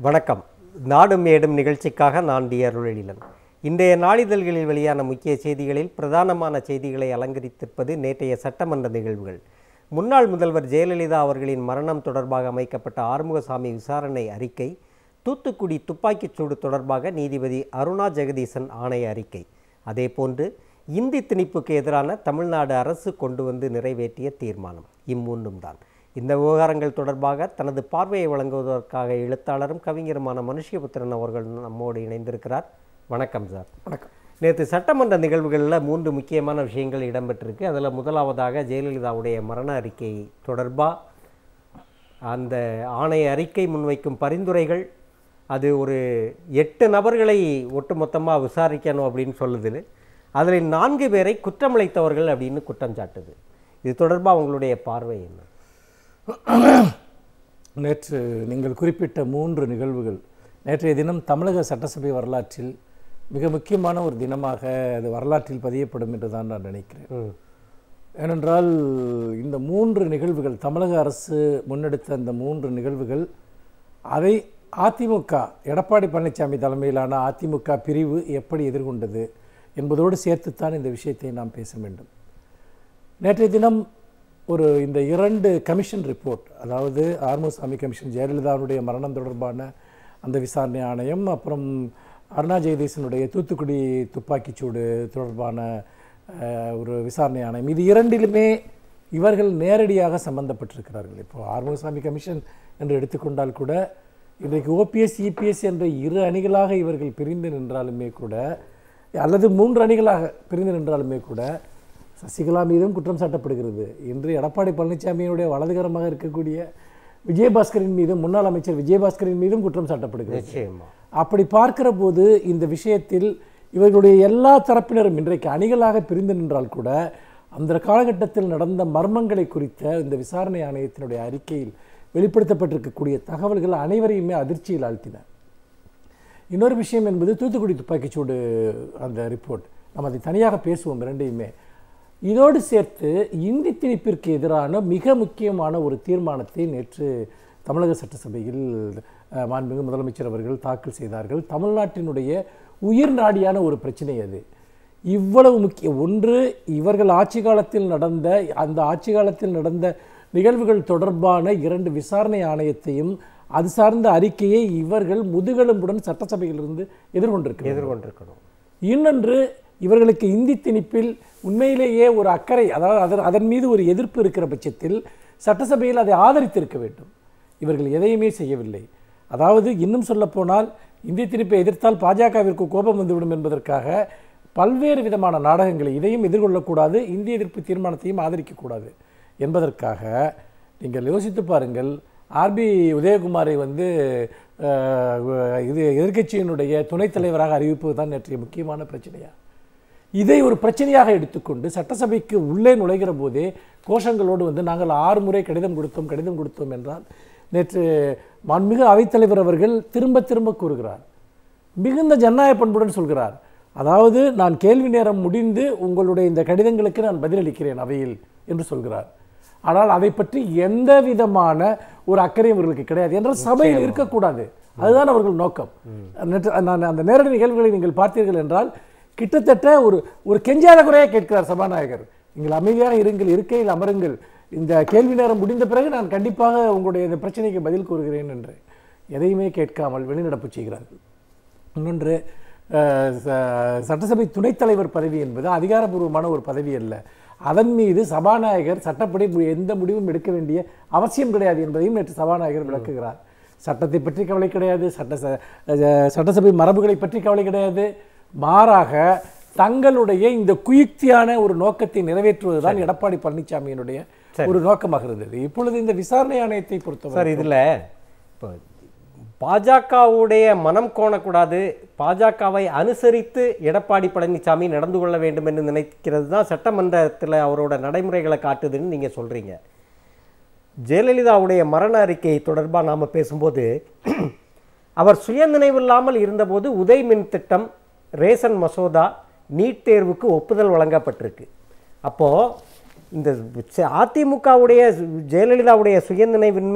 வணக்கம் நாடும் மேடும் நிகழ்ச்சிக்காக நான் டி அருளெழிலன் இன்றைய நாளிதழ்களில் வெளியான முக்கிய செய்திகளில் பிரதானமான செய்திகளை அலங்கரித்திருப்பது நேற்றைய சட்டமன்ற நிகழ்வுகள் முன்னாள் முதல்வர் ஜெயலலிதா அவர்களின் மரணம் தொடர்பாக அமைக்கப்பட்ட ஆறுமுகசாமி விசாரணை அறிக்கை தூத்துக்குடி துப்பாக்கிச் சூடு தொடர்பாக நீதிபதி அருணா ஜெகதீசன் ஆணைய அறிக்கை அதேபோன்று இந்தி திணிப்புக்கு எதிரான தமிழ்நாடு அரசு கொண்டு வந்து நிறைவேற்றிய தீர்மானம் இம்மூன்றும் தான் இந்த விவகாரங்கள் தொடர்பாக தனது பார்வையை வழங்குவதற்காக எழுத்தாளரும் கவிஞருமான மனுஷ்யபுத்திரன் அவர்கள் நம்மோடு இணைந்திருக்கிறார் வணக்கம் சார் வணக்கம் நேற்று சட்டமன்ற நிகழ்வுகளில் மூன்று முக்கியமான விஷயங்கள் இடம்பெற்றிருக்கு அதில் முதலாவதாக ஜெயலலிதாவுடைய மரண அறிக்கை தொடர்பாக அந்த ஆணைய அறிக்கை முன்வைக்கும் பரிந்துரைகள் அது ஒரு எட்டு நபர்களை ஒட்டுமொத்தமாக விசாரிக்கணும் அப்படின்னு சொல்லுது அதில் நான்கு பேரை குற்றமளித்தவர்கள் அப்படின்னு குற்றம் சாட்டுது இது தொடர்பாக உங்களுடைய பார்வை என்ன நேற்று நீங்கள் குறிப்பிட்ட மூன்று நிகழ்வுகள் நேற்றைய தினம் தமிழக சட்டசபை வரலாற்றில் மிக முக்கியமான ஒரு தினமாக அது வரலாற்றில் பதியப்படும் என்று தான் நான் நினைக்கிறேன் ம் ஏனென்றால் இந்த மூன்று நிகழ்வுகள் தமிழக அரசு முன்னெடுத்த அந்த மூன்று நிகழ்வுகள் அதை அதிமுக எடப்பாடி பழனிசாமி தலைமையிலான அதிமுக பிரிவு எப்படி எதிர்கொண்டது என்பதோடு சேர்த்துத்தான் இந்த விஷயத்தை நாம் பேச வேண்டும் நேற்றைய தினம் ஒரு இந்த இரண்டு கமிஷன் ரிப்போர்ட் அதாவது ஆர்முசாமி கமிஷன் ஜெயலலிதாவுடைய மரணம் தொடர்பான அந்த விசாரணை ஆணையம் அப்புறம் அருணா ஜெயதீசனுடைய தூத்துக்குடி துப்பாக்கிச்சூடு தொடர்பான அஹ், ஒரு விசாரணை ஆணையம் இது இரண்டிலுமே இவர்கள் நேரடியாக சம்பந்தப்பட்டிருக்கிறார்கள் இப்போ ஆறுமுகசாமி கமிஷன் என்று எடுத்துக்கொண்டால் கூட இன்றைக்கு ஓபிஎஸ் இபிஎஸ் என்ற இரு அணிகளாக இவர்கள் பிரிந்து நின்றாலுமே கூட அல்லது மூன்று அணிகளாக பிரிந்து நின்றாலுமே கூட சசிகலா மீதும் குற்றம் சாட்டப்படுகிறது இன்று எடப்பாடி பழனிசாமியினுடைய வலதுகரமாக இருக்கக்கூடிய விஜயபாஸ்கரின் மீதும் முன்னாள் அமைச்சர் விஜயபாஸ்கரின் மீதும் குற்றம் சாட்டப்படுகிறது நிச்சயமா அப்படி பார்க்கிற போது இந்த விஷயத்தில் இவர்களுடைய எல்லா தரப்பினரும் இன்றைக்கு அணிகளாக பிரிந்து நின்றால் கூட அந்த காலகட்டத்தில் நடந்த மர்மங்களை குறித்த இந்த விசாரணை ஆணையத்தினுடைய அறிக்கையில் வெளிப்படுத்தப்பட்டிருக்கக்கூடிய தகவல்கள் அனைவரையுமே அதிர்ச்சியில் ஆழ்த்தின இன்னொரு விஷயம் என்பது தூத்துக்குடி துப்பாக்கிச்சூடு அந்த ரிப்போர்ட் நம்ம அதை தனியாக பேசுவோம் இரண்டையுமே இதோடு சேர்த்து இந்தி திணிப்பிற்கு எதிரான மிக முக்கியமான ஒரு தீர்மானத்தை நேற்று தமிழக சட்டசபையில் அஹ், மாண்புமிகு முதலமைச்சர் அவர்கள் தாக்கல் செய்தார்கள் தமிழ்நாட்டினுடைய உயிர் நாடியான ஒரு பிரச்சனை அது இவ்வளவு முக்கிய ஒன்று இவர்கள் ஆட்சி காலத்தில் நடந்த அந்த ஆட்சி காலத்தில் நடந்த நிகழ்வுகள் தொடர்பான இரண்டு விசாரணை ஆணையத்தையும் அது சார்ந்த அறிக்கையை இவர்கள் முதுகெலும்புடன் சட்டசபையிலிருந்து எதிர்கொண்டிருக்கிறார்கள் எதிர்கொண்டிருக்கணும் இன்னொன்று இவர்களுக்கு இந்தி திணிப்பில் உண்மையிலேயே ஒரு அக்கறை அதாவது அதன் அதன் மீது ஒரு எதிர்ப்பு இருக்கிற பட்சத்தில் சட்டசபையில் அதை ஆதரித்திருக்க வேண்டும் இவர்கள் எதையுமே செய்யவில்லை அதாவது இன்னும் சொல்லப்போனால் இந்தி திணிப்பை எதிர்த்தால் பாஜகவிற்கு கோபம் வந்துவிடும் என்பதற்காக பல்வேறு விதமான நாடகங்களை இதையும் எதிர்கொள்ளக்கூடாது இந்திய எதிர்ப்பு தீர்மானத்தையும் ஆதரிக்கக்கூடாது என்பதற்காக நீங்கள் யோசித்து பாருங்கள் ஆர்பி உதயகுமாரை வந்து அஹ், இது எதிர்க்கட்சியினுடைய துணைத் தலைவராக அறிவிப்பது தான் நேற்றைய முக்கியமான பிரச்சனையா இதை ஒரு பிரச்சனையாக எடுத்துக்கொண்டு சட்டசபைக்கு உள்ளே நுழைகிற போதே கோஷங்களோடு வந்து நாங்கள் ஆறு முறை கடிதம் கொடுத்தோம் கடிதம் கொடுத்தோம் என்றால் நேற்று மாண்புமிகு அவைத்தலைவர் அவர்கள் திரும்ப திரும்ப கூறுகிறார் மிகுந்த ஜனநாயக பண்புடன் சொல்கிறார் அதாவது நான் கேள்வி நேரம் முடிந்து உங்களுடைய இந்த கடிதங்களுக்கு நான் பதிலளிக்கிறேன் அவையில் என்று சொல்கிறார் ஆனால் அதை பற்றி எந்த விதமான ஒரு அக்கறையும் இவர்களுக்கு கிடையாது என்ற சபையில் இருக்கக்கூடாது அதுதான் அவர்கள் நோக்கம் நேற்று நான் அந்த நேரடி நிகழ்வுகளை நீங்கள் பார்த்தீர்கள் என்றால் கிட்டத்தட்ட ஒரு ஒரு கெஞ்சாத குறையாக கேட்கிறார் சபாநாயகர் நீங்கள் அமைதியாக இருங்கள் இருக்கையில் அமருங்கள் இந்த கேள்வி நேரம் முடிந்த பிறகு நான் கண்டிப்பாக உங்களுடைய இந்த பிரச்சனைக்கு பதில் கூறுகிறேன் என்று எதையுமே கேட்காமல் வெளிநடப்பு செய்கிறார்கள் இன்னொன்று அஹ், ச- சட்டசபை துணைத் தலைவர் பதவி என்பது அதிகாரப்பூர்வமான ஒரு பதவி அல்ல அதன் மீது சபாநாயகர் சட்டப்படி மு- எந்த முடிவும் எடுக்க வேண்டிய அவசியம் கிடையாது என்பதையும் நேற்று சபாநாயகர் விளக்குகிறார் சட்டத்தை பற்றி கவலை கிடையாது சட்ட ச- அஹ், சட்டசபை மரபுகளை பற்றி கவலை கிடையாது மாறாக தங்களுடைய இந்த குயுக்தியான ஒரு நோக்கத்தை நிறைவேற்றுவதுதான் எடப்பாடி பழனிசாமியினுடைய ஒரு நோக்கமாக இருந்தது இப்பொழுது இந்த விசாரணை ஆணையத்தை பொறுத்தவரை சார் இதில் இப்போ பாஜகவுடைய மனம் கோணக்கூடாது பாஜகவை அனுசரித்து எடப்பாடி பழனிசாமி நடந்து கொள்ள வேண்டும் என்று நினைக்கிறது தான் சட்டமன்றத்தில் அவரோட நடைமுறைகளை காட்டுதுன்னு நீங்கள் சொல்கிறீங்க ஜெயலலிதாவுடைய மரண அறிக்கை தொடர்பாக நாம் பேசும்போது அவர் சுயநினைவில்லாமல் இருந்தபோது உதய் மின் திட்டம் ரேஷன் மசோதா நீட் தேர்வுக்கு ஒப்புதல் வழங்கப்பட்டிருக்கு அப்போது இந்த ச- அதிமுகவுடைய ஜெயலலிதாவுடைய சுயநினைவின்மை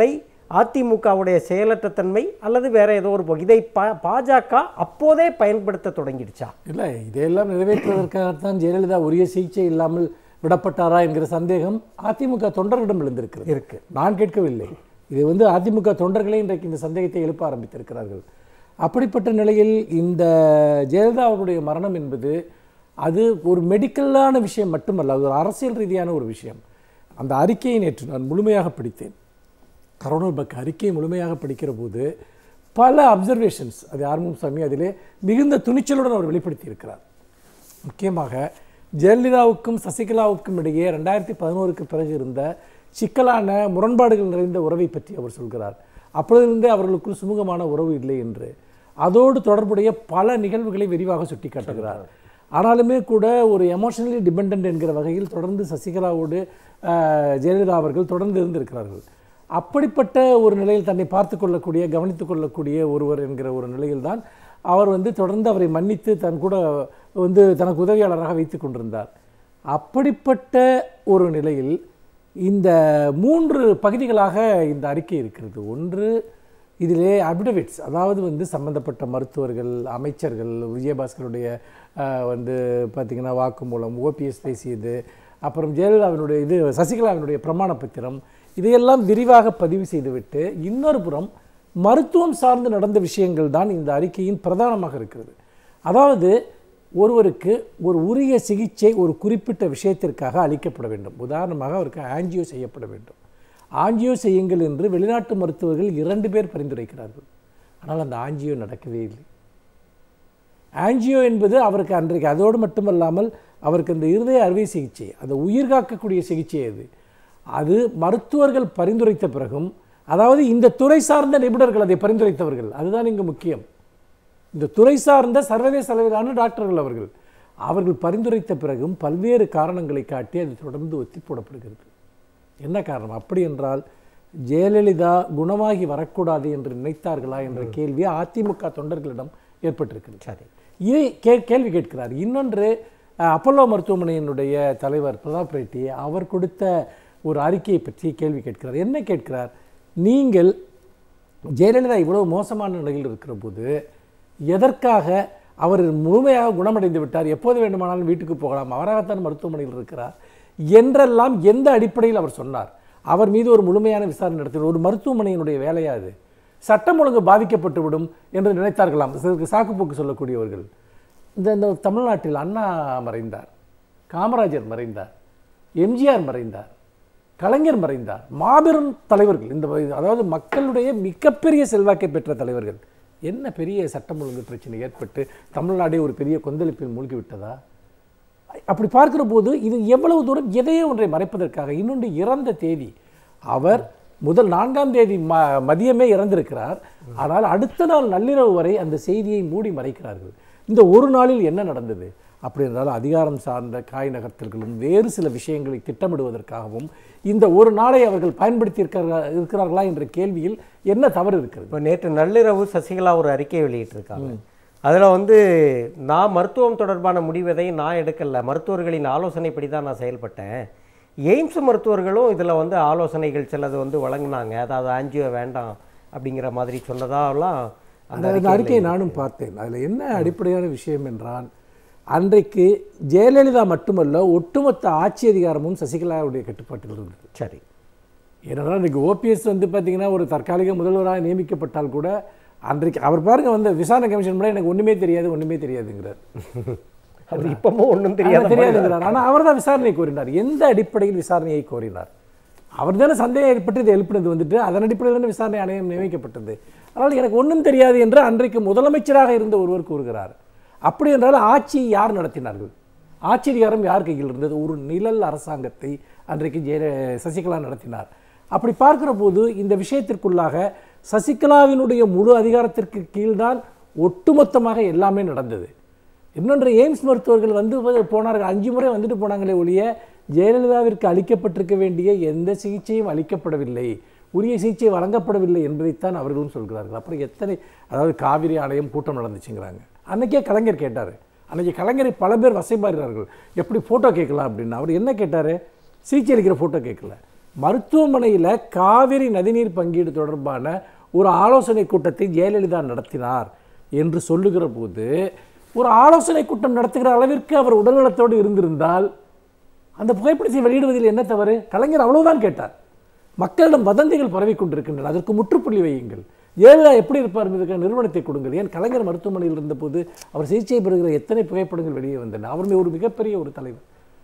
அதிமுகவுடைய செயலற்ற தன்மை அல்லது வேற ஏதோ ஒரு போ- இதை பா பாஜக அப்போதே பயன்படுத்த தொடங்கிடுச்சா இல்லை இதையெல்லாம் நிறைவேற்றுவதற்காகத்தான் ஜெயலலிதா உரிய சிகிச்சை இல்லாமல் விடப்பட்டாரா என்கிற சந்தேகம் அதிமுக தொண்டர்களிடம் எழுந்திருக்கிறது இருக்கு நான் கேட்கவில்லை இது வந்து அதிமுக தொண்டர்களே இன்றைக்கு இந்த சந்தேகத்தை எழுப்ப ஆரம்பித்திருக்கிறார்கள் அப்படிப்பட்ட நிலையில் இந்த ஜெயலலிதா அவருடைய மரணம் என்பது அது ஒரு மெடிக்கலான விஷயம் மட்டுமல்ல அது ஒரு அரசியல் ரீதியான ஒரு விஷயம் அந்த அறிக்கையை நேற்று நான் முழுமையாக படித்தேன் கரோனர் பக் அறிக்கையை முழுமையாக படிக்கிற போது பல அப்சர்வேஷன்ஸ் அது ஆர்மும் சாமி அதிலே மிகுந்த துணிச்சலுடன் அவர் வெளிப்படுத்தி இருக்கிறார் முக்கியமாக ஜெயலலிதாவுக்கும் சசிகலாவுக்கும் இடையே ரெண்டாயிரத்தி பதினோருக்கு பிறகு இருந்த சிக்கலான முரண்பாடுகள் நிறைந்த உறவை பற்றி அவர் சொல்கிறார் அப்பொழுதிருந்தே அவர்களுக்குள் சுமூகமான உறவு இல்லை என்று அதோடு தொடர்புடைய பல நிகழ்வுகளை விரிவாக சுட்டிக்காட்டுகிறார் ஆனாலுமே கூட ஒரு எமோஷனலி டிபெண்ட் என்கிற வகையில் தொடர்ந்து சசிகலாவோடு அஹ், ஜெயலலிதா அவர்கள் தொடர்ந்து இருந்திருக்கிறார்கள் அப்படிப்பட்ட ஒரு நிலையில் தன்னை பார்த்து கொள்ளக்கூடிய கவனித்துக் கொள்ளக்கூடிய ஒருவர் என்கிற ஒரு நிலையில்தான் அவர் வந்து தொடர்ந்து அவரை மன்னித்து தன் கூட வந்து தனக்கு உதவியாளராக வைத்துக் கொண்டிருந்தார் அப்படிப்பட்ட ஒரு நிலையில் இந்த மூன்று பகுதிகளாக இந்த அறிக்கை இருக்கிறது ஒன்று இதிலே அபிடவிட்ஸ் அதாவது வந்து சம்பந்தப்பட்ட மருத்துவர்கள் அமைச்சர்கள் விஜயபாஸ்கருடைய அஹ், வந்து பார்த்திங்கன்னா வாக்குமூலம் ஓபிஎஸ் பேசியது அப்புறம் ஜெயலலிதாவினுடைய இது சசிகலாவினுடைய பிரமாண பத்திரம் இதையெல்லாம் விரிவாக பதிவு செய்துவிட்டு இன்னொரு புறம் மருத்துவம் சார்ந்து நடந்த விஷயங்கள் தான் இந்த அறிக்கையின் பிரதானமாக இருக்கிறது அதாவது ஒருவருக்கு ஒரு உரிய சிகிச்சை ஒரு குறிப்பிட்ட விஷயத்திற்காக அளிக்கப்பட வேண்டும் உதாரணமாக அவருக்கு ஆஞ்சியோ செய்யப்பட வேண்டும் ஆஞ்சியோ செய்யுங்கள் என்று வெளிநாட்டு மருத்துவர்கள் இரண்டு பேர் பரிந்துரைக்கிறார்கள் ஆனால் அந்த ஆஞ்சியோ நடக்கவே இல்லை ஆஞ்சியோ என்பது அவருக்கு அன்றைக்கு அதோடு மட்டுமல்லாமல் அவருக்கு அந்த இருதய அறுவை சிகிச்சை அந்த உயிர் காக்கக்கூடிய சிகிச்சை அது அது மருத்துவர்கள் பரிந்துரைத்த பிறகும் அதாவது இந்த துறை சார்ந்த நிபுணர்கள் அதை பரிந்துரைத்தவர்கள் அதுதான் இங்கு முக்கியம் இந்த துறை சார்ந்த சர்வதேச அளவிலான டாக்டர்கள் அவர்கள் அவர்கள் பரிந்துரைத்த பிறகும் பல்வேறு காரணங்களை காட்டி அது தொடர்ந்து ஒத்தி போடப்படுகிறது என்ன காரணம் அப்படி என்றால் ஜெயலலிதா குணமாகி வரக்கூடாது என்று நினைத்தார்களா என்ற கேள்வி அதிமுக தொண்டர்களிடம் ஏற்பட்டிருக்கிறது சரி இதை கே கேள்வி கேட்கிறார் இன்னொன்று அஹ், அப்பல்லோ மருத்துவமனையினுடைய தலைவர் பிரதாப் ரெட்டி அவர் கொடுத்த ஒரு அறிக்கையை பற்றி கேள்வி கேட்கிறார் என்ன கேட்கிறார் நீங்கள் ஜெயலலிதா இவ்வளவு மோசமான நிலையில் இருக்கிற போது எதற்காக அவர் முழுமையாக குணமடைந்து விட்டார் எப்போது வேண்டுமானாலும் வீட்டுக்கு போகலாம் அவராகத்தான் மருத்துவமனையில் இருக்கிறார் என்றெல்லாம் எந்த அடிப்படையில் அவர் சொன்னார் அவர் மீது ஒரு முழுமையான விசாரணை நடத்தினார் ஒரு மருத்துவமனையினுடைய வேலையா அது சட்டம் ஒழுங்கு பாதிக்கப்பட்டு விடும் என்று நினைத்தார்களாம் இதற்கு சாக்குப்போக்கு சொல்லக்கூடியவர்கள் இந்த இந்த தமிழ்நாட்டில் அண்ணா மறைந்தார் காமராஜர் மறைந்தார் எம்ஜிஆர் மறைந்தார் கலைஞர் மறைந்தார் மாபெரும் தலைவர்கள் இந்த அதாவது மக்களுடைய மிகப்பெரிய செல்வாக்கை பெற்ற தலைவர்கள் என்ன பெரிய சட்டம் ஒழுங்கு பிரச்சனை ஏற்பட்டு தமிழ்நாடே ஒரு பெரிய கொந்தளிப்பில் மூழ்கி விட்டதா அப்படி பார்க்கிற போது இது எவ்வளவு தூரம் எதையோ ஒன்றை மறைப்பதற்காக இன்னொன்று இறந்த தேதி அவர் முதல் நான்காம் தேதி ம மதியமே இறந்திருக்கிறார் ஆனால் அடுத்த நாள் நள்ளிரவு வரை அந்த செய்தியை மூடி மறைக்கிறார்கள் இந்த ஒரு நாளில் என்ன நடந்தது அப்படி என்றால் அதிகாரம் சார்ந்த காய் நகர்த்தல்களும் வேறு சில விஷயங்களை திட்டமிடுவதற்காகவும் இந்த ஒரு நாளை அவர்கள் பயன்படுத்தி இருக்கிறார்களா இருக்கிறார்களா என்ற கேள்வியில் என்ன தவறு இருக்கிறது இப்போ நேற்று நள்ளிரவு சசிகலா ஒரு அறிக்கை வெளியிட்டிருக்காங்க அதில் வந்து நான் மருத்துவம் தொடர்பான முடிவதை நான் எடுக்கல மருத்துவர்களின் ஆலோசனைப்படி தான் நான் செயல்பட்டேன் எய்ம்ஸ் மருத்துவர்களும் இதில் வந்து ஆலோசனைகள் சிலது வந்து வழங்கினாங்க அதாவது ஆஞ்சியோ வேண்டாம் அப்படிங்கிற மாதிரி சொன்னதாலாம் அந்த அந்த அந்த அறிக்கையை நானும் பார்த்தேன் அதில் என்ன அடிப்படையான விஷயம் என்றால் அன்றைக்கு ஜெயலலிதா மட்டுமல்ல ஒட்டுமொத்த ஆட்சி அதிகாரமும் சசிகலாவுடைய கட்டுப்பாட்டில் இருந்தது சரி ஏனென்றால் இன்றைக்கு ஓபிஎஸ் வந்து பார்த்தீங்கன்னா ஒரு தற்காலிக முதல்வராக நியமிக்கப்பட்டால் கூட அன்றைக்கு அவர் பாருங்க வந்து விசாரணை கமிஷன் முன்னாடி எனக்கு ஒன்றுமே தெரியாது ஒன்றுமே தெரியாதுங்கிறார் அது இப்பவும் ஒன்றும் தெரியாத ஆனா தெரியாதுங்கிறார் ஆனால் அவர் தான் விசாரணை கோரினார் எந்த அடிப்படையில் விசாரணையை கோரினார் அவர் தானே சந்தேகம் ஏற்பட்டு இதை எழுப்பினது வந்துட்டு அதன் அடிப்படையில் தானே விசாரணை ஆணையம் நியமிக்கப்பட்டது அதனால் எனக்கு ஒன்றும் தெரியாது என்று அன்றைக்கு முதலமைச்சராக இருந்த ஒருவர் கூறுகிறார் அப்படி என்றால் ஆட்சி யார் நடத்தினார்கள் ஆட்சி அதிகாரம் யார் கையில் இருந்தது ஒரு நிழல் அரசாங்கத்தை அன்றைக்கு ஜெய சசிகலா நடத்தினார் அப்படி பார்க்கிற போது இந்த விஷயத்திற்குள்ளாக சசிகலாவினுடைய முழு அதிகாரத்திற்கு கீழ்தான் ஒட்டுமொத்தமாக எல்லாமே நடந்தது இன்னொன்று எய்ம்ஸ் மருத்துவர்கள் வந்து போ- போனார்கள் அஞ்சு முறை வந்துட்டு போனாங்களே ஒழிய ஜெயலலிதாவிற்கு அளிக்கப்பட்டிருக்க வேண்டிய எந்த சிகிச்சையும் அளிக்கப்படவில்லை உரிய சிகிச்சை வழங்கப்படவில்லை என்பதைத்தான் அவர்களும் சொல்கிறார்கள் அப்புறம் எத்தனை அதாவது காவிரி ஆணையம் கூட்டம் நடந்துச்சுங்கிறாங்க அன்னைக்கே கலைஞர் கேட்டார் அன்னைக்கு கலைஞரை பல பேர் வசைபாடுகிறார்கள் எப்படி ஃபோட்டோ கேட்கலாம் அப்படின்னு அவர் என்ன கேட்டார் சிகிச்சை அளிக்கிற ஃபோட்டோ கேட்கல மருத்துவமனையில் காவிரி நதிநீர் பங்கீடு தொடர்பான ஒரு ஆலோசனை கூட்டத்தை ஜெயலலிதா நடத்தினார் என்று சொல்லுகிற போது ஒரு ஆலோசனை கூட்டம் நடத்துகிற அளவிற்கு அவர் உடல்நலத்தோடு இருந்திருந்தால் அந்த புகைப்படத்தை வெளியிடுவதில் என்ன தவறு கலைஞர் அவ்வளவுதான் கேட்டார் மக்களிடம் வதந்திகள் பரவி கொண்டிருக்கின்றன அதற்கு முற்றுப்புள்ளி வையுங்கள் ஜெயலலிதா எப்படி இருப்பார் என்பதற்கான நிறுவனத்தை கொடுங்கள் ஏன் கலைஞர் மருத்துவமனையில் இருந்தபோது அவர் சிகிச்சை பெறுகிற எத்தனை புகைப்படங்கள் வெளியே வந்தன அவர் ஒரு மிகப்பெரிய ஒரு தலைவர்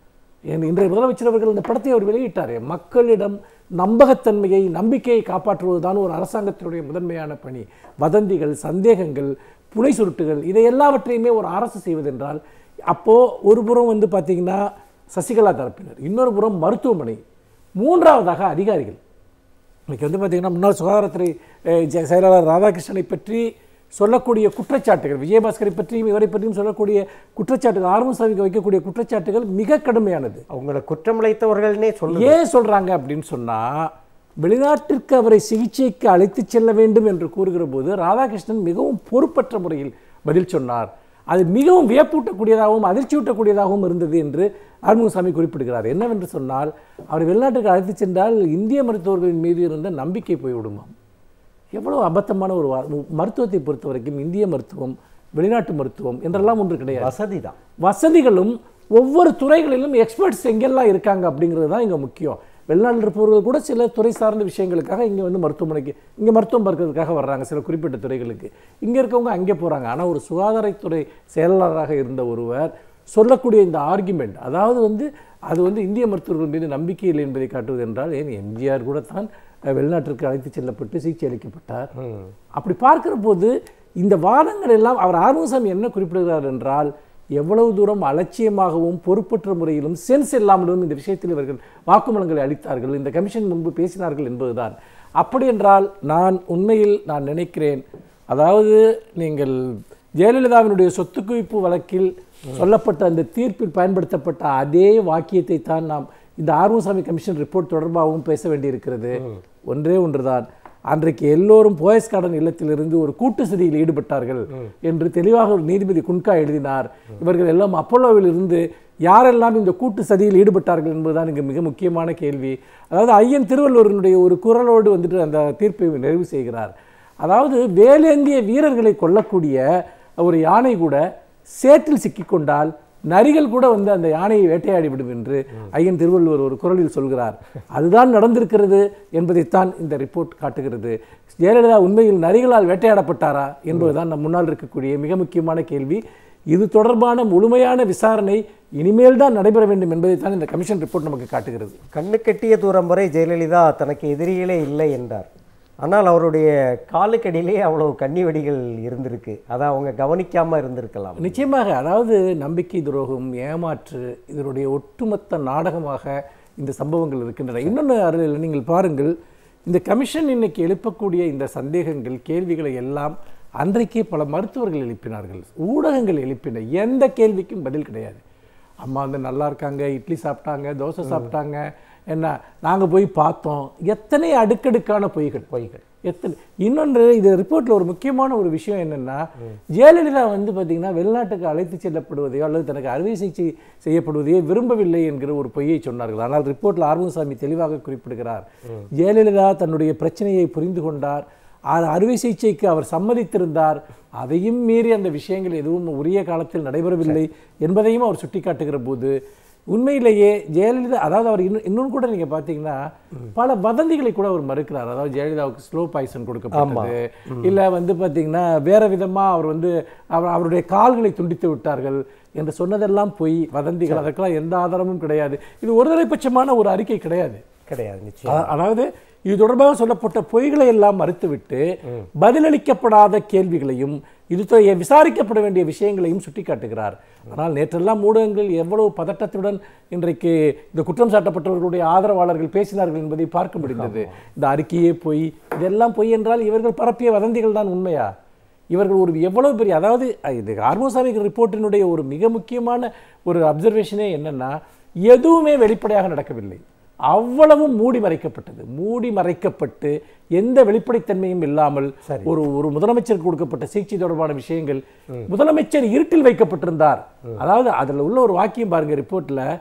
ஏன் இன்றைய முதலமைச்சர் அவர்கள் இந்த படத்தை அவர் வெளியிட்டார் மக்களிடம் நம்பகத்தன்மையை நம்பிக்கையை காப்பாற்றுவதுதான் ஒரு அரசாங்கத்தினுடைய முதன்மையான பணி வதந்திகள் சந்தேகங்கள் புனை சுருட்டுகள் இதை எல்லாவற்றையுமே ஒரு அரசு செய்வதென்றால் அப்போ ஒரு புறம் வந்து பார்த்தீங்கன்னா சசிகலா தரப்பினர் இன்னொரு புறம் மருத்துவமனை மூன்றாவதாக அதிகாரிகள் இன்னைக்கு வந்து பார்த்தீங்கன்னா முன்னாள் சுகாதாரத்துறை அஹ், ஜெ- செயலாளர் ராதாகிருஷ்ணனை பற்றி சொல்லக்கூடிய குற்றச்சாட்டுகள் விஜயபாஸ்கரை பற்றியும் இவரை பற்றியும் சொல்லக்கூடிய குற்றச்சாட்டுகள் ஆர்வசாமிக்கு வைக்கக்கூடிய குற்றச்சாட்டுகள் மிக கடுமையானது அவங்கள குற்றமளித்தவர்கள்னே சொல்லு ஏன் சொல்றாங்க அப்படின்னு சொன்னா வெளிநாட்டிற்கு அவரை சிகிச்சைக்கு அழைத்து செல்ல வேண்டும் என்று கூறுகிற போது ராதாகிருஷ்ணன் மிகவும் பொறுப்பற்ற முறையில் பதில் சொன்னார் அது மிகவும் வியப்பூட்டக்கூடியதாகவும் அதிர்ச்சியூட்டக்கூடியதாகவும் இருந்தது என்று ஆறுமுகசாமி குறிப்பிடுகிறார் என்னவென்று சொன்னால் அவர் வெளிநாட்டுக்கு அழைத்து சென்றால் இந்திய மருத்துவர்களின் மீது இருந்த நம்பிக்கை போய்விடுமாம் எவ்வளவு அபத்தமான ஒரு வா- மருத்துவத்தை பொறுத்த வரைக்கும் இந்திய மருத்துவம் வெளிநாட்டு மருத்துவம் என்றெல்லாம் ஒன்று கிடையாது வசதி தான் வசதிகளும் ஒவ்வொரு துறைகளிலும் எக்ஸ்பர்ட்ஸ் எங்கெல்லாம் இருக்காங்க அப்படிங்கிறது தான் இங்கே முக்கியம் வெளிநாட்டில் இருப்பவர்கள் கூட சில துறை சார்ந்த விஷயங்களுக்காக இங்கே வந்து மருத்துவமனைக்கு இங்கே மருத்துவம் பார்க்கறதுக்காக வர்றாங்க சில குறிப்பிட்ட துறைகளுக்கு இங்கே இருக்கவங்க அங்கே போகிறாங்க ஆனால் ஒரு சுகாதாரத்துறை செயலாளராக இருந்த ஒருவர் சொல்லக்கூடிய இந்த ஆர்குமெண்ட் அதாவது வந்து அது வந்து இந்திய மருத்துவர்கள் மீது நம்பிக்கை இல்லை என்பதை காட்டுவது என்றால் ஏன் எம்ஜிஆர் கூட தான் அஹ், வெளிநாட்டிற்கு அழைத்து செல்லப்பட்டு சிகிச்சை அளிக்கப்பட்டார் அப்படி பார்க்கிற போது இந்த வாதங்கள் எல்லாம் அவர் ஆறுமுகசாமி என்ன குறிப்பிடுகிறார் என்றால் எவ்வளவு தூரம் அலட்சியமாகவும் பொறுப்பற்ற முறையிலும் சென்ஸ் இல்லாமலும் இந்த விஷயத்தில் இவர்கள் வாக்குமூலங்களை அளித்தார்கள் இந்த கமிஷன் முன்பு பேசினார்கள் என்பதுதான் அப்படி என்றால் நான் உண்மையில் நான் நினைக்கிறேன் அதாவது நீங்கள் ஜெயலலிதாவினுடைய சொத்து குவிப்பு வழக்கில் சொல்லப்பட்ட அந்த தீர்ப்பில் பயன்படுத்தப்பட்ட அதே வாக்கியத்தை தான் நாம் இந்த ஆர்வசாமி கமிஷன் ரிப்போர்ட் தொடர்பாகவும் பேச வேண்டியிருக்கிறது ஒன்றே ஒன்றுதான் அன்றைக்கு எல்லோரும் போயஸ் கார்டன் இல்லத்திலிருந்து ஒரு கூட்டு சதியில் ஈடுபட்டார்கள் என்று தெளிவாக ஒரு நீதிபதி குன்கா எழுதினார் இவர்கள் எல்லாம் அப்போலோவில் இருந்து யாரெல்லாம் இந்த கூட்டு சதியில் ஈடுபட்டார்கள் என்பதுதான் இங்கு மிக முக்கியமான கேள்வி அதாவது ஐயன் திருவள்ளுவரனுடைய ஒரு குரலோடு வந்துட்டு அந்த தீர்ப்பை நிறைவு செய்கிறார் அதாவது வேலேந்திய வீரர்களை கொல்லக்கூடிய ஒரு யானை கூட சேற்றில் சிக்கிக்கொண்டால் நரிகள் கூட வந்து அந்த யானையை வேட்டையாடி விடும் என்று ஐயன் திருவள்ளுவர் ஒரு குரலில் சொல்கிறார் அதுதான் நடந்திருக்கிறது என்பதைத்தான் இந்த ரிப்போர்ட் காட்டுகிறது ஜெயலலிதா உண்மையில் நரிகளால் வேட்டையாடப்பட்டாரா என்பதுதான் நம் முன்னால் இருக்கக்கூடிய மிக முக்கியமான கேள்வி இது தொடர்பான முழுமையான விசாரணை இனிமேல் தான் நடைபெற வேண்டும் என்பதைத்தான் இந்த கமிஷன் ரிப்போர்ட் நமக்கு காட்டுகிறது கண்ணு கெட்டிய தூரம் வரை ஜெயலலிதா தனக்கு எதிரிகளே இல்லை என்றார் ஆனால் அவருடைய காலுக்கடியிலே அவ்வளவு கன்னி வெடிகள் இருந்திருக்கு அதை அவங்க கவனிக்காம இருந்திருக்கலாம் நிச்சயமாக அதாவது நம்பிக்கை துரோகம் ஏமாற்று இதனுடைய ஒட்டுமொத்த நாடகமாக இந்த சம்பவங்கள் இருக்கின்றன இன்னொன்று அருள் நீங்கள் பாருங்கள் இந்த கமிஷன் இன்னைக்கு எழுப்பக்கூடிய இந்த சந்தேகங்கள் கேள்விகளை எல்லாம் அன்றைக்கே பல மருத்துவர்கள் எழுப்பினார்கள் ஊடகங்கள் எழுப்பின எந்த கேள்விக்கும் பதில் கிடையாது அம்மா வந்து நல்லா இருக்காங்க இட்லி சாப்பிட்டாங்க தோசை சாப்பிட்டாங்க என்ன நாங்கள் போய் பார்த்தோம் எத்தனை அடுக்கடுக்கான பொய்கள் பொய்கள் எத்தனை இன்னொன்று இது ரிப்போர்ட்டில் ஒரு முக்கியமான ஒரு விஷயம் என்னென்னா ஜெயலலிதா வந்து பார்த்தீங்கன்னா வெளிநாட்டுக்கு அழைத்து செல்லப்படுவதையோ அல்லது தனக்கு அறுவை சிகிச்சை செய்யப்படுவதையோ விரும்பவில்லை என்கிற ஒரு பொய்யை சொன்னார்கள் ஆனால் ரிப்போர்ட்டில் ஆர்வசாமி தெளிவாக குறிப்பிடுகிறார் ஜெயலலிதா தன்னுடைய பிரச்சனையை புரிந்து கொண்டார் ஆ- அறுவை சிகிச்சைக்கு அவர் சம்மதித்திருந்தார் அதையும் மீறி அந்த விஷயங்கள் எதுவும் உரிய காலத்தில் நடைபெறவில்லை என்பதையும் அவர் சுட்டிக்காட்டுகிற போது உண்மையிலேயே ஜெயலலிதா அதாவது அவர் இன்னும் இன்னும் கூட நீங்க பார்த்தீங்கன்னா பல வதந்திகளை கூட அவர் மறுக்கிறார் அதாவது ஜெயலலிதாவுக்கு ஸ்லோ பாய்சன் கொடுக்கப்பட்டது இல்ல வந்து பார்த்தீங்கன்னா வேற விதமா அவர் வந்து அவர் அவருடைய கால்களை துண்டித்து விட்டார்கள் என்று சொன்னதெல்லாம் பொய் வதந்திகள் அதற்கெல்லாம் எந்த ஆதாரமும் கிடையாது இது ஒருதலைபட்சமான ஒரு அறிக்கை கிடையாது கிடையாது நிச்சயம் அ- அதாவது இது தொடர்பாக சொல்லப்பட்ட பொய்களை எல்லாம் மறுத்துவிட்டு பதிலளிக்கப்படாத கேள்விகளையும் இது தொ- விசாரிக்கப்பட வேண்டிய விஷயங்களையும் சுட்டிக்காட்டுகிறார் ஆனால் நேற்றெல்லாம் ஊடகங்கள் எவ்வளவு பதட்டத்துடன் இன்றைக்கு இந்த குற்றம் சாட்டப்பட்டவர்களுடைய ஆதரவாளர்கள் பேசினார்கள் என்பதை பார்க்க முடிந்தது இந்த அறிக்கையே பொய் இதெல்லாம் பொய் என்றால் இவர்கள் பரப்பிய வதந்திகள் தான் உண்மையா இவர்கள் ஒரு எவ்வளவு பெரிய அதாவது அஹ், இது ஹார்மோசாமி ரிப்போர்ட்டினுடைய ஒரு மிக முக்கியமான ஒரு அப்சர்வேஷனே என்னன்னா எதுவுமே வெளிப்படையாக நடக்கவில்லை அவ்வளவும் மூடி மறைக்கப்பட்டது மூடி மறைக்கப்பட்டு எந்த வெளிப்படைத்தன்மையும் இல்லாமல் ஒரு ஒரு முதலமைச்சருக்கு கொடுக்கப்பட்ட சிகிச்சை தொடர்பான விஷயங்கள் முதலமைச்சர் இருட்டில் வைக்கப்பட்டிருந்தார் அதாவது அதுல உள்ள ஒரு வாக்கியம் பாருங்க ரிப்போர்ட்ல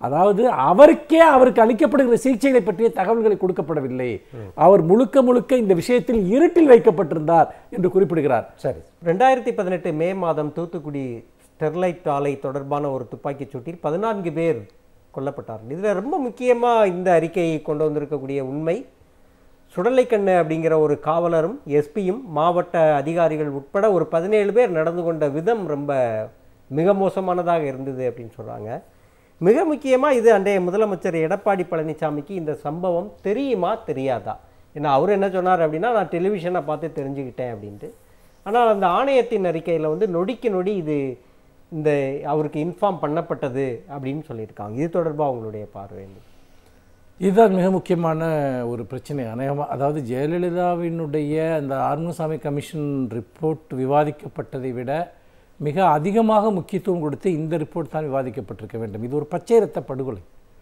அதாவது அவருக்கே அவருக்கு அளிக்கப்படுகிற சிகிச்சைகளை பற்றிய தகவல்களை கொடுக்கப்படவில்லை அவர் முழுக்க முழுக்க இந்த விஷயத்தில் இருட்டில் வைக்கப்பட்டிருந்தார் என்று குறிப்பிடுகிறார் சரி ரெண்டாயிரத்தி பதினெட்டு மே மாதம் தூத்துக்குடி ஸ்டெர்லைட் ஆலை தொடர்பான ஒரு துப்பாக்கிச் சூட்டில் பதினான்கு பேர் கொல்லப்பட்டார்கள் இதில் ரொம்ப முக்கியமாக இந்த அறிக்கையை கொண்டு வந்திருக்கக்கூடிய உண்மை சுடலைக்கண்ணு அப்படிங்கிற ஒரு காவலரும் எஸ்பியும் மாவட்ட அதிகாரிகள் உட்பட ஒரு பதினேழு பேர் நடந்து கொண்ட விதம் ரொம்ப மிக மோசமானதாக இருந்தது அப்படின்னு சொல்கிறாங்க மிக முக்கியமாக இது அன்றைய முதலமைச்சர் எடப்பாடி பழனிசாமிக்கு இந்த சம்பவம் தெரியுமா தெரியாதா ஏன்னா அவர் என்ன சொன்னார் அப்படின்னா நான் டெலிவிஷனை பார்த்து தெரிஞ்சுக்கிட்டேன் அப்படின்ட்டு ஆனால் அந்த ஆணையத்தின் அறிக்கையில் வந்து நொடிக்கு நொடி இது இந்த அவருக்கு இன்ஃபார்ம் பண்ணப்பட்டது அப்படின்னு சொல்லியிருக்காங்க இது தொடர்பாக உங்களுடைய பார்வை என்ன? இதுதான் மிக முக்கியமான ஒரு பிரச்சனை அநேகமாக அதாவது ஜெயலலிதாவினுடைய அந்த ஆறுமுகசாமி கமிஷன் ரிப்போர்ட் விவாதிக்கப்பட்டதை விட மிக அதிகமாக முக்கியத்துவம் கொடுத்து இந்த ரிப்போர்ட் தான் விவாதிக்கப்பட்டிருக்க வேண்டும் இது ஒரு பச்சை ரத்த படுகொலை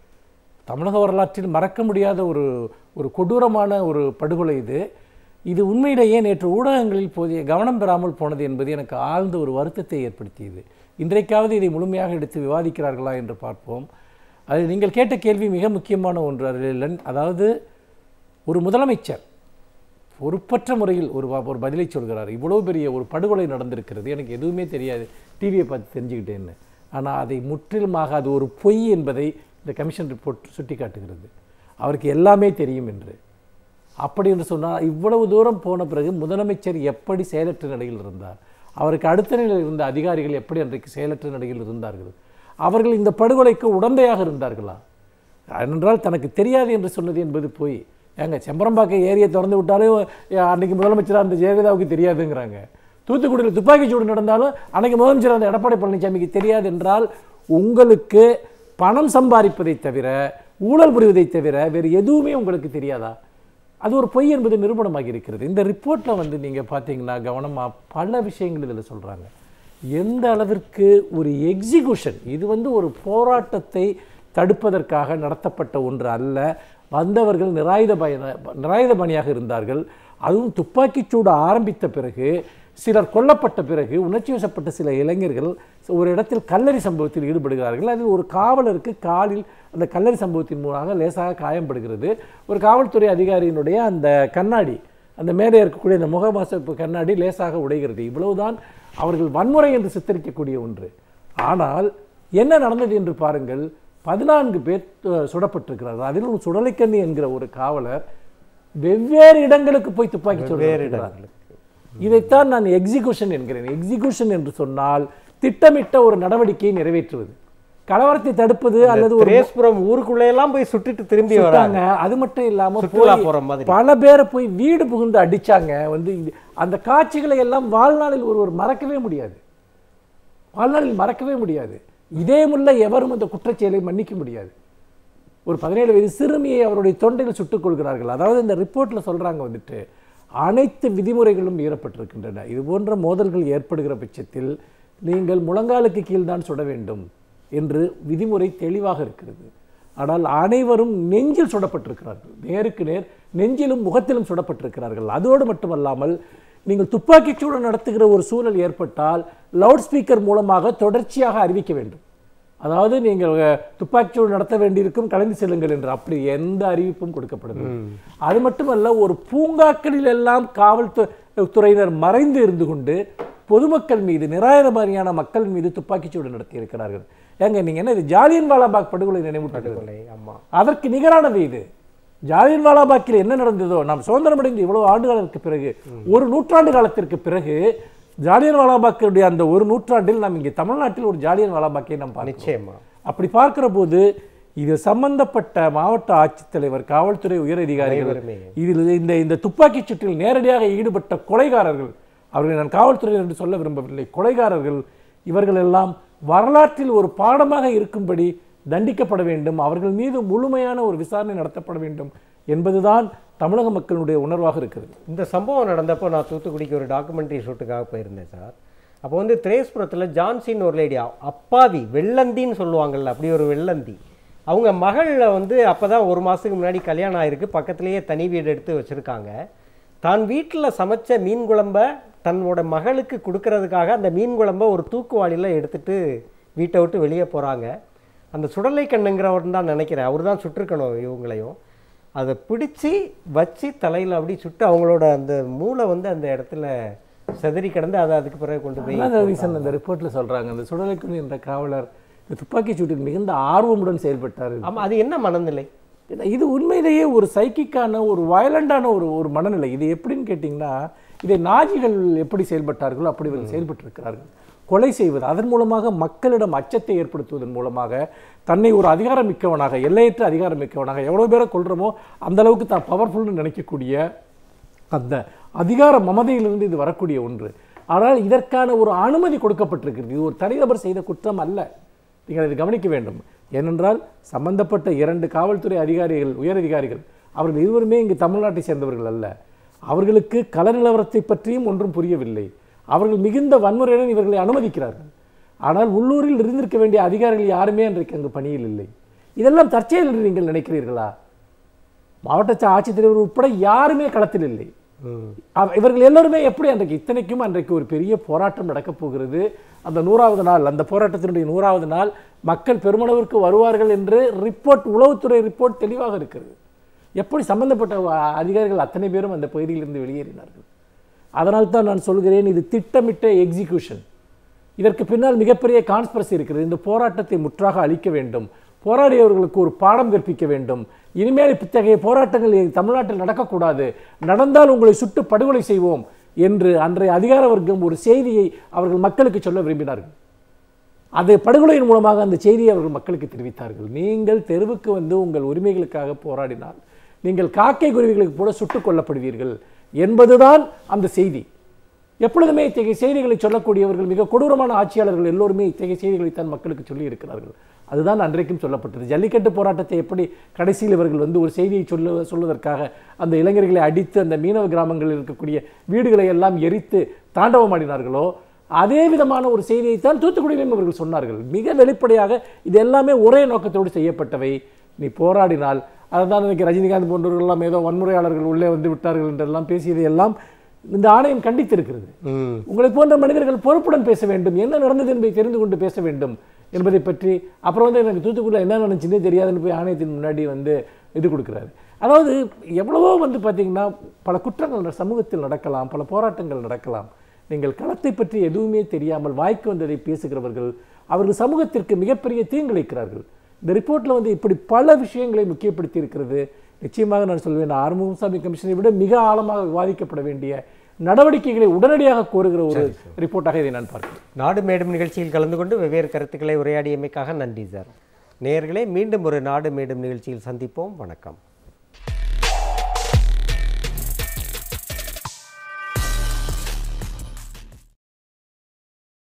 தமிழக வரலாற்றில் மறக்க முடியாத ஒரு ஒரு கொடூரமான ஒரு படுகொலை இது இது உண்மையிலேயே நேற்று ஊடகங்களில் போதிய கவனம் பெறாமல் போனது என்பது எனக்கு ஆழ்ந்த ஒரு வருத்தத்தை ஏற்படுத்தியது இன்றைக்காவது இதை முழுமையாக எடுத்து விவாதிக்கிறார்களா என்று பார்ப்போம் அது நீங்கள் கேட்ட கேள்வி மிக முக்கியமான ஒன்று அதில் அதாவது ஒரு முதலமைச்சர் பொறுப்பற்ற முறையில் ஒரு வ- ஒரு பதிலை சொல்கிறார் இவ்வளோ பெரிய ஒரு படுகொலை நடந்திருக்கிறது எனக்கு எதுவுமே தெரியாது டிவியை பார்த்து தெரிஞ்சுக்கிட்டேன்னு ஆனால் அதை முற்றிலுமாக அது ஒரு பொய் என்பதை இந்த கமிஷன் ரிப்போர்ட் சுட்டி காட்டுகிறது அவருக்கு எல்லாமே தெரியும் என்று அப்படி என்று சொன்னால் இவ்வளவு தூரம் போன பிறகு முதலமைச்சர் எப்படி செயலற்ற நிலையில் இருந்தார் அவருக்கு அடுத்த நிலையில் இருந்த அதிகாரிகள் எப்படி அன்றைக்கு செயலற்ற நிலையில் இருந்தார்கள் அவர்கள் இந்த படுகொலைக்கு உடந்தையாக இருந்தார்களா ஏனென்றால் தனக்கு தெரியாது என்று சொன்னது என்பது போய் ஏங்க செம்பரம்பாக்கம் ஏரியை திறந்து விட்டாலும் அஹ், அன்னைக்கு முதலமைச்சராக அந்த ஜெயலலிதாவுக்கு தெரியாதுங்கிறாங்க தூத்துக்குடியில் துப்பாக்கிச் சூடு நடந்தாலும் அன்னைக்கு முதலமைச்சர் அந்த எடப்பாடி பழனிசாமிக்கு தெரியாது என்றால் உங்களுக்கு பணம் சம்பாதிப்பதை தவிர ஊழல் புரிவதை தவிர வேறு எதுவுமே உங்களுக்கு தெரியாதா அது ஒரு பொய் என்பது நிரூபணமாகி இருக்கிறது இந்த ரிப்போர்ட்டில் வந்து நீங்கள் பார்த்தீங்கன்னா கவனமாக பல விஷயங்கள் இதில் சொல்கிறாங்க எந்த அளவிற்கு ஒரு எக்ஸிகியூஷன் இது வந்து ஒரு போராட்டத்தை தடுப்பதற்காக நடத்தப்பட்ட ஒன்று அல்ல வந்தவர்கள் நிராயுத பய நிராயுத பணியாக இருந்தார்கள் அதுவும் துப்பாக்கிச்சூடு ஆரம்பித்த பிறகு சிலர் கொல்லப்பட்ட பிறகு உணர்ச்சி வசப்பட்ட சில இளைஞர்கள் ஒரு இடத்தில் கல்லறி சம்பவத்தில் ஈடுபடுகிறார்கள் அதில் ஒரு காவலருக்கு காலில் அந்த கல்லறி சம்பவத்தின் மூலமாக லேசாக காயம்படுகிறது ஒரு காவல்துறை அதிகாரியினுடைய அந்த கண்ணாடி அந்த மேலே இருக்கக்கூடிய அந்த முகவாசப்பு கண்ணாடி லேசாக உடைகிறது இவ்வளவுதான் அவர்கள் வன்முறை என்று சித்தரிக்கக்கூடிய ஒன்று ஆனால் என்ன நடந்தது என்று பாருங்கள் பதினான்கு பேர் அஹ், சுடப்பட்டிருக்கிறார்கள் அதிலும் சுடலைக்கண்ணி என்கிற ஒரு காவலர் வெவ்வேறு இடங்களுக்கு போய் துப்பாக்கி வேறு சுடுகிறார் இடங்களுக்கு இதைத்தான் நான் எக்ஸிகியூஷன் என்கிறேன் எக்ஸிகியூஷன் என்று சொன்னால் திட்டமிட்ட ஒரு நடவடிக்கையை நிறைவேற்றுவது கலவரத்தை தடுப்பது அல்லது ஒரு திரேஸ்புரம் ஊருக்குள்ளே எல்லாம் போய் சுட்டுட்டு திரும்பி வராங்க சுட்டாங்க அது மட்டும் இல்லாம சுற்றுலா போய் போற மாதிரி பல பேரை போய் வீடு புகுந்து அடிச்சாங்க வந்து இது- அந்த காட்சிகளை எல்லாம் வாழ்நாளில் ஒருவர் மறக்கவே முடியாது வாழ்நாளில் மறக்கவே முடியாது இதே முல்ல எவரும் அந்த குற்றச்செயலை மன்னிக்க முடியாது ஒரு பதினேழு வயது சிறுமியை அவருடைய தொண்டையில் சுட்டுக் கொள்கிறார்கள் அதாவது இந்த ரிப்போர்ட்டில் சொல்றாங்க வந்துட்டு அனைத்து விதிமுறைகளும் மீறப்பட்டிருக்கின்றன இது போன்ற மோதல்கள் ஏற்படுகிற பட்சத்தில் நீங்கள் முழங்காலுக்கு கீழ்தான் சுட வேண்டும் என்று விதிமுறை தெளிவாக இருக்கிறது ஆனால் அனைவரும் நெஞ்சில் சுடப்பட்டிருக்கிறார்கள் நேருக்கு நேர் நெஞ்சிலும் முகத்திலும் சுடப்பட்டிருக்கிறார்கள் அதோடு மட்டுமல்லாமல் நீங்கள் துப்பாக்கிச் சூடு நடத்துகிற ஒரு சூழல் ஏற்பட்டால் லவுட் ஸ்பீக்கர் மூலமாக தொடர்ச்சியாக அறிவிக்க வேண்டும் அதாவது நீங்கள் அஹ், துப்பாக்கிச்சூடு நடத்த வேண்டியிருக்கும் கலந்து செல்லுங்கள் என்று அப்படி எந்த அறிவிப்பும் கொடுக்கப்படவில்லை அது மட்டுமல்ல ஒரு பூங்காக்களில் எல்லாம் காவல்துறை துறையினர் மறைந்து இருந்து கொண்டு பொதுமக்கள் மீது நிராயுதபாரியான மக்கள் மீது துப்பாக்கிச்சூடு நடத்தி இருக்கிறார்கள் ஏங்க நீங்க என்ன இது ஜாலியன் வாலாபாக் படுகொலை நினைவூட்டுகிறது கொலை, ஆமா அதற்கு நிகரானது இது ஜாலியன் வாலாபாக்கில் என்ன நடந்ததோ நாம் சுதந்திரம் அடைந்து இவ்வளவு ஆண்டுகளுக்கு பிறகு ஒரு நூற்றாண்டு காலத்திற்கு பிறகு ஜாலியன் வாலாபாக்கினுடைய அந்த ஒரு நூற்றாண்டில் நாம் இங்கே தமிழ்நாட்டில் ஒரு ஜாலியன் வாலாபாக்கை நாம் பார்க்கிறோம் நிச்சயமா அப்படி பார்க்கிற போது இது சம்பந்தப்பட்ட மாவட்ட ஆட்சித்தலைவர் காவல்துறை உயரதிகாரிகள் அனைவருமே. இதில் இந்த இந்த துப்பாக்கிச் சூட்டில் நேரடியாக ஈடுபட்ட கொலைகாரர்கள் அவர்களை நான் காவல்துறையினர் என்று சொல்ல விரும்பவில்லை கொலைகாரர்கள் இவர்கள் எல்லாம் வரலாற்றில் ஒரு பாடமாக இருக்கும்படி தண்டிக்கப்பட வேண்டும் அவர்கள் மீது முழுமையான ஒரு விசாரணை நடத்தப்பட வேண்டும் என்பதுதான் தமிழக மக்களுடைய உணர்வாக இருக்கிறது இந்த சம்பவம் நடந்தப்போ நான் தூத்துக்குடிக்கு ஒரு டாக்குமெண்ட்ரி ஷூட்டுக்காக போயிருந்தேன் சார் அப்போ வந்து திரேஸ்புரத்தில் ஜான்சின்னு ஒரு லேடி அப்பாவி வெள்ளந்தின்னு சொல்லுவாங்கல்ல அப்படி ஒரு வெள்ளந்தி அவங்க மகளில் வந்து அப்போ தான் ஒரு மாதத்துக்கு முன்னாடி கல்யாணம் ஆயிருக்கு பக்கத்துலேயே தனி வீடு எடுத்து வச்சுருக்காங்க தான் வீட்டில் சமைச்ச மீன் குழம்ப தன்னோட மகளுக்கு கொடுக்கறதுக்காக அந்த மீன் குழம்ப ஒரு தூக்குவாளியில் எடுத்துட்டு வீட்டை விட்டு வெளியே போகிறாங்க அந்த சுடலை கண்ணுங்கிறவர் தான் நினைக்கிறேன் அவர் தான் சுட்டிருக்கணும் இவங்களையும் அதை பிடிச்சி வச்சு தலையில் அப்படி சுட்டு அவங்களோட அந்த மூளை வந்து அந்த இடத்துல செதறி கிடந்து அதை அதுக்கு பிறகு கொண்டு போய் அதான் ரீசன் அந்த ரிப்போர்ட்டில் சொல்றாங்க அந்த சுடலைக்குடி என்ற காவலர் இந்த துப்பாக்கி சூட்டில் மிகுந்த ஆர்வமுடன் செயல்பட்டார் ஆமாம் அது என்ன மனநிலை இல்ல, இது உண்மையிலேயே ஒரு சைக்கிக்கான ஒரு வயலண்டான ஒரு ஒரு மனநிலை இது எப்படின்னு கேட்டிங்கன்னா இதை நாஜிகள் எப்படி செயல்பட்டார்களோ அப்படி இவர்கள் செயல்பட்டிருக்கிறார்கள் கொலை செய்வது அதன் மூலமாக மக்களிடம் அச்சத்தை ஏற்படுத்துவதன் மூலமாக தன்னை ஒரு அதிகாரம் மிக்கவனாக எல்லையற்ற அதிகாரம் மிக்கவனாக எவ்வளோ பேரை கொள்றோமோ அந்த அளவுக்கு தான் பவர்ஃபுல்னு நினைக்கக்கூடிய அந்த அதிகார மமதையிலிருந்து இது வரக்கூடிய ஒன்று ஆனால் இதற்கான ஒரு அனுமதி கொடுக்கப்பட்டிருக்கிறது இது ஒரு தனிநபர் செய்த குற்றம் அல்ல நீங்கள் இதை கவனிக்க வேண்டும் ஏனென்றால் சம்பந்தப்பட்ட இரண்டு காவல்துறை அதிகாரிகள் உயரதிகாரிகள் அவர்கள் இருவருமே இங்கு தமிழ்நாட்டை சேர்ந்தவர்கள் அல்ல அவர்களுக்கு கள நிலவரத்தை பற்றியும் ஒன்றும் புரியவில்லை அவர்கள் மிகுந்த வன்முறையுடன் இவர்களை அனுமதிக்கிறார்கள் ஆனால் உள்ளூரில் இருந்திருக்க வேண்டிய அதிகாரிகள் யாருமே அன்றைக்கு அங்கு பணியில் இல்லை இதெல்லாம் தற்செயல் என்று நீங்கள் நினைக்கிறீர்களா மாவட்ட ஆட்சித்தலைவர் உட்பட யாருமே களத்தில் இல்லை அவ- இவர்கள் எல்லோருமே எப்படி அன்றைக்கு இத்தனைக்கும் அன்றைக்கு ஒரு பெரிய போராட்டம் நடக்கப் போகிறது அந்த நூறாவது நாள் அந்த போராட்டத்தினுடைய நூறாவது நாள் மக்கள் பெருமளவிற்கு வருவார்கள் என்று ரிப்போர்ட் உளவுத்துறை ரிப்போர்ட் தெளிவாக இருக்கிறது எப்படி சம்பந்தப்பட்ட அ- அதிகாரிகள் அத்தனை பேரும் அந்த பகுதியிலிருந்து வெளியேறினார்கள் அதனால் தான் நான் சொல்கிறேன் இது திட்டமிட்ட எக்ஸிகியூஷன் இதற்கு பின்னால் மிகப்பெரிய கான்ஸ்பரசி இருக்கிறது இந்த போராட்டத்தை முற்றாக அழிக்க வேண்டும் போராடியவர்களுக்கு ஒரு பாடம் கற்பிக்க வேண்டும் இனிமேல் இத்தகைய போராட்டங்கள் இ- தமிழ்நாட்டில் நடக்கக்கூடாது நடந்தால் உங்களை சுட்டு படுகொலை செய்வோம் என்று அன்றைய அதிகார வர்க்கம் ஒரு செய்தியை அவர்கள் மக்களுக்கு சொல்ல விரும்பினார்கள் அது படுகொலையின் மூலமாக அந்த செய்தியை அவர்கள் மக்களுக்கு தெரிவித்தார்கள் நீங்கள் தெருவுக்கு வந்து உங்கள் உரிமைகளுக்காக போராடினால் நீங்கள் காக்கை குருவிகளுக்கு கூட சுட்டுக் கொல்லப்படுவீர்கள் என்பதுதான் அந்த செய்தி எப்பொழுதுமே இத்தகைய செய்திகளை சொல்லக்கூடியவர்கள் மிக கொடூரமான ஆட்சியாளர்கள் எல்லோருமே இத்தகைய செய்திகளைத்தான் மக்களுக்கு சொல்லி இருக்கிறார்கள் அதுதான் அன்றைக்கும் சொல்லப்பட்டது ஜல்லிக்கட்டு போராட்டத்தை எப்படி கடைசியில் இவர்கள் வந்து ஒரு செய்தியை சொல்ல சொல்வதற்காக அந்த இளைஞர்களை அடித்து அந்த மீனவ கிராமங்களில் இருக்கக்கூடிய வீடுகளை எல்லாம் எரித்து தாண்டவமாடினார்களோ அதே விதமான ஒரு செய்தியைத்தான் தூத்துக்குடியிலும் இவர்கள் சொன்னார்கள் மிக வெளிப்படையாக இது எல்லாமே ஒரே நோக்கத்தோடு செய்யப்பட்டவை நீ போராடினால் அதுதான் இன்னைக்கு ரஜினிகாந்த் போன்றவர்கள் எல்லாம் ஏதோ வன்முறையாளர்கள் உள்ளே வந்து விட்டார்கள் என்றெல்லாம் பேசியதை எல்லாம் இந்த ஆணையம் கண்டித்திருக்கிறது ம் உங்களை போன்ற மனிதர்கள் பொறுப்புடன் பேச வேண்டும் என்ன நடந்தது என்பதை தெரிந்து கொண்டு பேச வேண்டும் என்பதை பற்றி அப்புறம் வந்து எனக்கு தூத்துக்குடியில் என்ன நடந்துச்சுன்னே தெரியாதுன்னு போய் ஆணையத்தின் முன்னாடி வந்து இது கொடுக்குறாரு அதாவது எவ்வளவோ வந்து பார்த்தீங்கன்னா பல குற்றங்கள் ந- சமூகத்தில் நடக்கலாம் பல போராட்டங்கள் நடக்கலாம் நீங்கள் களத்தை பற்றி எதுவுமே தெரியாமல் வாய்க்கு வந்ததை பேசுகிறவர்கள் அவர்கள் சமூகத்திற்கு மிகப்பெரிய தீங்கிழைக்கிறார்கள் இந்த ரிப்போர்ட்டில் வந்து இப்படி பல விஷயங்களை முக்கியப்படுத்தி இருக்கிறது நிச்சயமாக நான் சொல்வேன் ஆறுமுகசாமி கமிஷனை விட மிக ஆழமாக விவாதிக்கப்பட வேண்டிய நடவடிக்கைகளை உடனடியாக கோருகிற ஒரு ரிப்போர்ட்டாக இதை நான் பார்க்கிறேன் நாடு மேடும் நிகழ்ச்சியில் கலந்து கொண்டு வெவ்வேறு கருத்துக்களை உரையாடியமைக்காக நன்றி சார் நேயர்களே மீண்டும் ஒரு நாடு மேடும் நிகழ்ச்சியில் சந்திப்போம் வணக்கம்